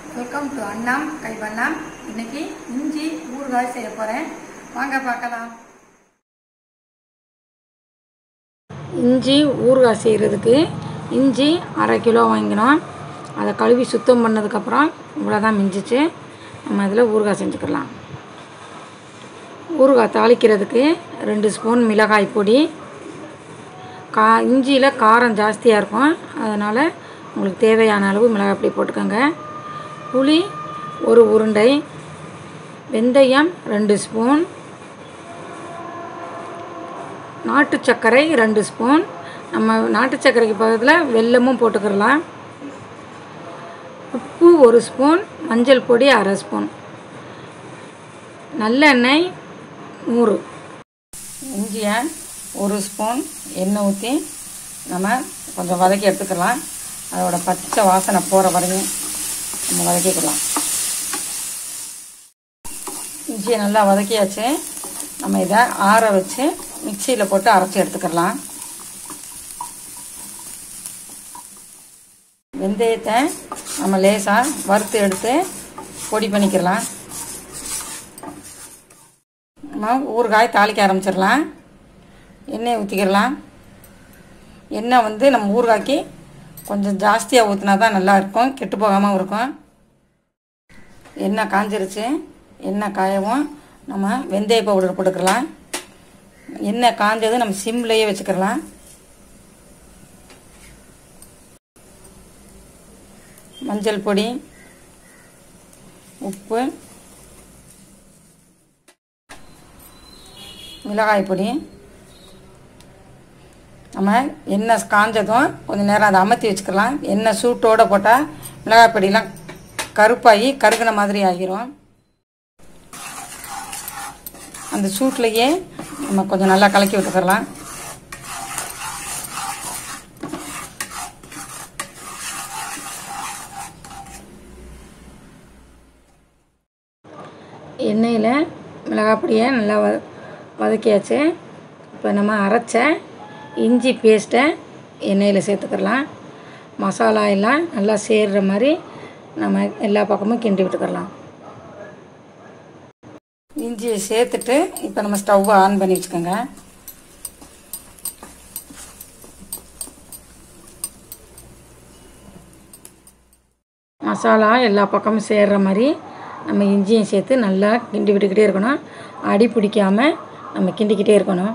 welcome to அண்ணாம் கைவண்ணாம் இன்னைக்கு இஞ்சி ஊறுகாய் செய்ய போகிறேன் வாங்க பார்க்கலாம் இஞ்சி ஊறுகாய் செய்கிறதுக்கு இஞ்சி அரை கிலோ வாங்கினோம் அதை கழுவி சுத்தம் பண்ணதுக்கப்புறம் இவ்வளோதான் மிஞ்சிச்சு நம்ம அதில் ஊறுகாய் செஞ்சுக்கலாம் ஊறுகாய் தாளிக்கிறதுக்கு ரெண்டு ஸ்பூன் மிளகாய் பொடி கா இஞ்சியில் காரம் ஜாஸ்தியாக இருக்கும் அதனால் உங்களுக்கு தேவையான அளவு மிளகாய் பொடி போட்டுக்கோங்க புளி ஒரு உருண்டை வெந்தயம் ரெண்டு ஸ்பூன் நாட்டு சர்க்கரை ரெண்டு ஸ்பூன் நம்ம நாட்டு சர்க்கரைக்கு பக்கத்தில் வெல்லமும் போட்டுக்கிடலாம் உப்பு ஒரு ஸ்பூன் மஞ்சள் பொடி அரை ஸ்பூன் நல்லெண்ணெய் நூறு இஞ்சியை ஒரு ஸ்பூன் எண்ணெய் ஊற்றி நம்ம கொஞ்சம் வதக்கி எடுத்துக்கலாம் அதோட பச்சை வாசனை போகிற வரையும் நம்ம வதக்கிக்கலாம் இஞ்சியை நல்லா வதக்கியாச்சு நம்ம இதை ஆற வச்சு மிக்சியில் போட்டு அரைச்சி எடுத்துக்கலாம் வெந்தயத்தை நம்ம லேசாக வறுத்து எடுத்து பொடி பண்ணிக்கலாம் நம்ம ஊறுகாய் தாளிக்க ஆரம்பிச்சிடலாம் எண்ணெயை ஊற்றிக்கிடலாம் எண்ணெய் வந்து நம்ம ஊறுகாய்க்கு கொஞ்சம் ஜாஸ்தியாக ஊற்றினா தான் நல்லாயிருக்கும் கெட்டு போகாமல் இருக்கும் எண்ணெய் காஞ்சிருச்சு எண்ணெய் காயவும் நம்ம வெந்தய பவுடர் போட்டுக்கலாம் எண்ணெய் காஞ்சது நம்ம சிம்லேயே வச்சுக்கலாம் மஞ்சள் பொடி உப்பு மிளகாய் பொடி நம்ம எண்ணெய் காஞ்சதும் கொஞ்சம் நேரம் அதை அமர்த்தி வச்சுக்கலாம் எண்ணெய் சூட்டோடு போட்டால் மிளகாய் பொடியெலாம் கருப்பாகி கருகின மாதிரி ஆகிரும் அந்த சூட்லேயே நம்ம கொஞ்சம் நல்லா கலக்கி விட்டுக்கலாம் எண்ணெயில் மிளகாய் பொடியை நல்லா வ வதக்கியாச்சு இப்போ நம்ம அரைச்ச இஞ்சி பேஸ்ட்டை எண்ணெயில் சேர்த்துக்கலாம் மசாலா எல்லாம் நல்லா சேர்கிற மாதிரி நம்ம எல்லா பக்கமும் கிண்டி விட்டுக்கலாம் இஞ்சியை சேர்த்துட்டு இப்போ நம்ம ஸ்டவ்வை ஆன் பண்ணி வச்சுக்கோங்க மசாலா எல்லா பக்கமும் சேர்கிற மாதிரி நம்ம இஞ்சியும் சேர்த்து நல்லா கிண்டி விட்டுக்கிட்டே இருக்கணும் அடி பிடிக்காமல் நம்ம கிண்டிக்கிட்டே இருக்கணும்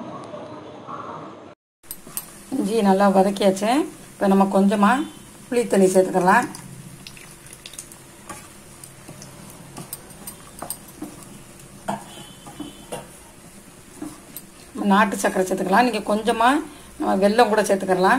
இஞ்சி நல்லா வதக்கியாச்சு இப்போ நம்ம கொஞ்சமாக புளி தண்ணி சேர்த்துக்கலாம் நாட்டு சர்க்கரை சேர்த்துக்கலாம் நீங்கள் கொஞ்சமாக நம்ம வெல்லம் கூட சேர்த்துக்கலாம்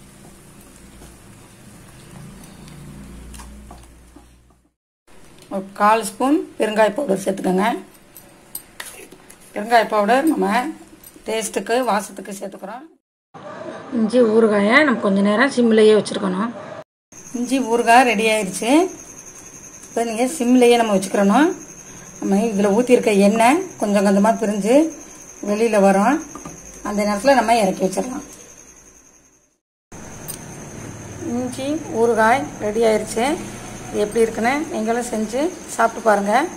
ஒரு கால் ஸ்பூன் பெருங்காய பவுடர் சேர்த்துக்கோங்க பெருங்காய பவுடர் நம்ம டேஸ்ட்டுக்கு வாசத்துக்கு சேர்த்துக்கிறோம் இஞ்சி ஊறுகாயை நம்ம கொஞ்சம் நேரம் சிம்லேயே வச்சுருக்கணும் இஞ்சி ஊறுகாய் ரெடி ஆயிடுச்சு இப்போ நீங்கள் சிம்லேயே நம்ம வச்சுக்கிறணும் நம்ம இதில் ஊற்றிருக்க எண்ணெய் கொஞ்சம் கொஞ்சமாக பிரிஞ்சு வெளியில் வரும் அந்த நேரத்தில் நம்ம இறக்கி வச்சிடலாம் இஞ்சி ஊறுகாய் ரெடி ஆயிடுச்சு இது எப்படி இருக்குன்னு நீங்களும் செஞ்சு சாப்பிட்டு பாருங்கள்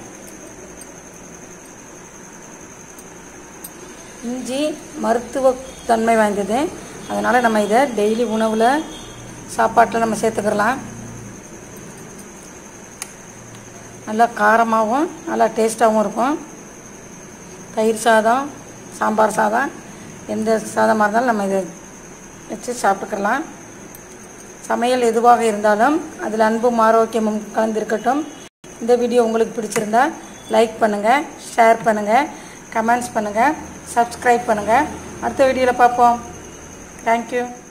இஞ்சி மருத்துவ தன்மை வாய்ந்தது அதனால் நம்ம இதை டெய்லி உணவில் சாப்பாட்டில் நம்ம சேர்த்துக்கலாம் நல்லா காரமாகவும் நல்லா டேஸ்ட்டாகவும் இருக்கும் தயிர் சாதம் சாம்பார் சாதம் எந்த சாதமாக இருந்தாலும் நம்ம இதை வச்சு சாப்பிட்டுக்கலாம் சமையல் எதுவாக இருந்தாலும் அதில் அன்பும் ஆரோக்கியமும் கலந்திருக்கட்டும் இந்த வீடியோ உங்களுக்கு பிடிச்சிருந்தா லைக் பண்ணுங்கள் ஷேர் பண்ணுங்கள் கமெண்ட்ஸ் பண்ணுங்கள் சப்ஸ்கிரைப் பண்ணுங்கள் அடுத்த வீடியோவில் பார்ப்போம் தேங்க்யூ